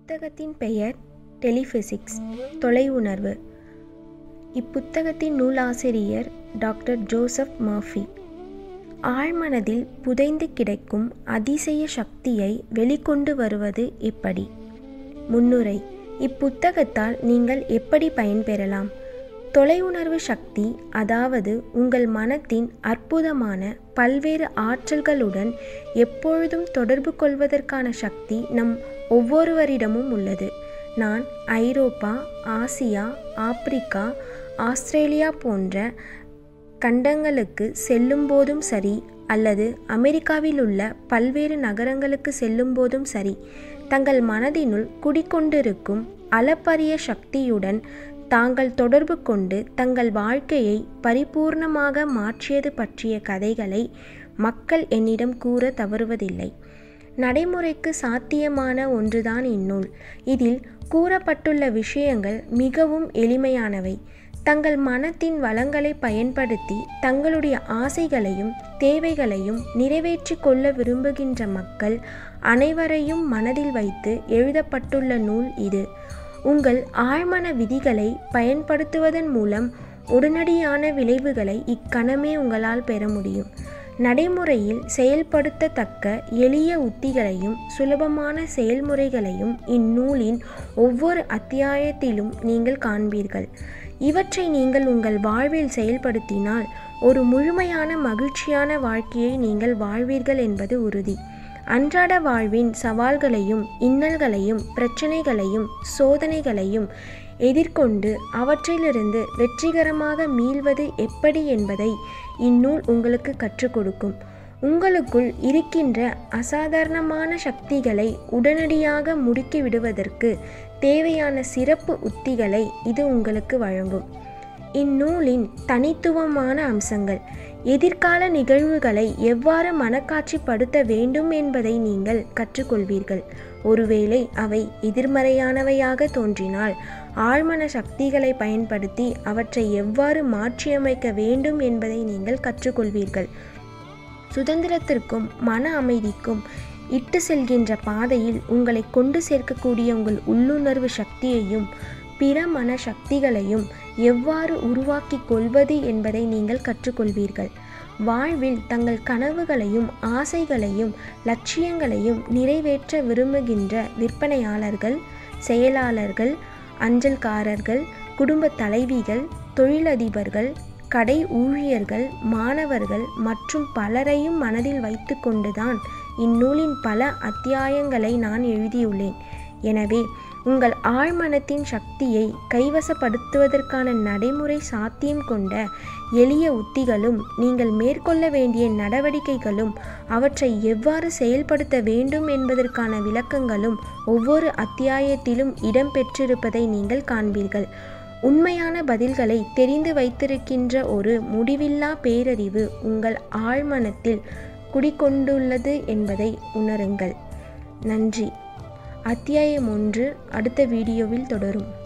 இப்புத்தகத்தின் பெயர் டெலிஃபிசிக்ஸ் தொலையுணர்வு இப்புத்தகத்தின் நூலாசிரியர் doctor Joseph Murphy ஆழ்மனதில் புதைந்து கிடக்கும் அதிசய சக்தியை வெளிக்கொண்டு வருவது எப்படி முன்னுரை இப்புத்தகத்தால் நீங்கள் எப்படி பயன்பெறலாம் தொலையுணர்வு சக்தி அதாவது உங்கள் மனத்தின் அற்புதமான பல்வேறு ஆற்றல்களுடன் எப்பொழுதும் தொடர்பு கொள்வதற்கான சக்தி நம் ஒவ்வொருவரிடமும் உள்ளது நான் ஐரோப்பா ஆசியா ஆப்பிரிக்கா ஆஸ்திரேலியா போன்ற கண்டங்களுக்கு செல்லும்போதும் சரி அல்லது அமெரிக்காவில் உள்ள பல்வேறு நகரங்களுக்கு செல்லும்போதும் சரி தங்கள் மனதினுள் குடிக்கொண்டிருக்கும் அளப்பரிய சக்தியுடன் தாங்கள் தொடர்பு கொண்டு தங்கள் வாழ்க்கையை பரிபூர்ணமாக மாற்றியது பற்றிய கதைகளை மக்கள் என்னிடம் கூற தவறுவதில்லை நடைமுறைக்கு சாத்தியமான ஒன்றுதான் இந்நூல் இதில் கூறப்பட்டுள்ள விஷயங்கள் மிகவும் எளிமையானவை தங்கள் மனத்தின் வளங்களை பயன்படுத்தி தங்களுடைய ஆசைகளையும் தேவைகளையும் நிறைவேற்றி கொள்ள விரும்புகின்ற மக்கள் அனைவரையும் மனதில் வைத்து எழுதப்பட்டுள்ள நூல் இது உங்கள் ஆழ்மன விதிகளை பயன்படுத்துவதன் மூலம் உடனடியான விளைவுகளை இக்கணமே உங்களால் பெற முடியும் நடைமுறையில் செயல்படுத்தத்தக்க எளிய உத்திகளையும் சுலபமான செயல்முறைகளையும் இந்நூலின் ஒவ்வொரு அத்தியாயத்திலும் நீங்கள் காண்பீர்கள் இவற்றை நீங்கள் உங்கள் வாழ்வில் செயல்படுத்தினால் ஒரு முழுமையான மகிழ்ச்சியான வாழ்க்கையை நீங்கள் வாழ்வீர்கள் என்பது உறுதி அன்றாட வாழ்வின் சவால்களையும் இன்னல்களையும் பிரச்சனைகளையும் சோதனைகளையும் எதிர்கொண்டு அவற்றிலிருந்து வெற்றிகரமாக மீள்வது எப்படி என்பதை இந்நூல் உங்களுக்கு கற்றுக் கொடுக்கும் உங்களுக்குள் இருக்கின்ற அசாதாரணமான சக்திகளை உடனடியாக முடுக்கி விடுவதற்கு தேவையான சிறப்பு உத்திகளை இது உங்களுக்கு வழங்கும் இந்நூலின் தனித்துவமான அம்சங்கள் எதிர்கால நிகழ்வுகளை எவ்வாறு மனக்காட்சிப்படுத்த வேண்டும் என்பதை நீங்கள் கற்றுக்கொள்வீர்கள் ஒருவேளை அவை எதிர்மறையானவையாக தோன்றினால் ஆழ்மன சக்திகளை பயன்படுத்தி அவற்றை எவ்வாறு மாற்றியமைக்க வேண்டும் என்பதை நீங்கள் கற்றுக்கொள்வீர்கள் சுதந்திரத்திற்கும் மன அமைதிக்கும் இட்டு செல்கின்ற பாதையில் உங்களை கொண்டு சேர்க்கக்கூடிய உங்கள் உள்ளுணர்வு சக்தியையும் பிற மன சக்திகளையும் எவ்வாறு உருவாக்கி கொள்வது என்பதை நீங்கள் கற்றுக்கொள்வீர்கள் வாழ்வில் தங்கள் கனவுகளையும் ஆசைகளையும் லட்சியங்களையும் நிறைவேற்ற விரும்புகின்ற விற்பனையாளர்கள் செயலாளர்கள் அஞ்சல்காரர்கள் குடும்ப தலைவிகள் தொழிலதிபர்கள் கடை ஊழியர்கள் மாணவர்கள் மற்றும் பலரையும் மனதில் வைத்து கொண்டுதான் இந்நூலின் பல அத்தியாயங்களை நான் எழுதியுள்ளேன் எனவே உங்கள் ஆழ்மனத்தின் சக்தியை கைவசப்படுத்துவதற்கான நடைமுறை சாத்தியம் கொண்ட எளிய உத்திகளும் நீங்கள் மேற்கொள்ள வேண்டிய நடவடிக்கைகளும் அவற்றை எவ்வாறு செயல்படுத்த வேண்டும் என்பதற்கான விளக்கங்களும் ஒவ்வொரு அத்தியாயத்திலும் இடம்பெற்றிருப்பதை நீங்கள் காண்பீர்கள் உண்மையான பதில்களை தெரிந்து வைத்திருக்கின்ற ஒரு முடிவில்லா பேரறிவு உங்கள் ஆழ்மனத்தில் குடிக்கொண்டுள்ளது என்பதை உணருங்கள் நன்றி அத்தியாயம் ஒன்று அடுத்த வீடியோவில் தொடரும்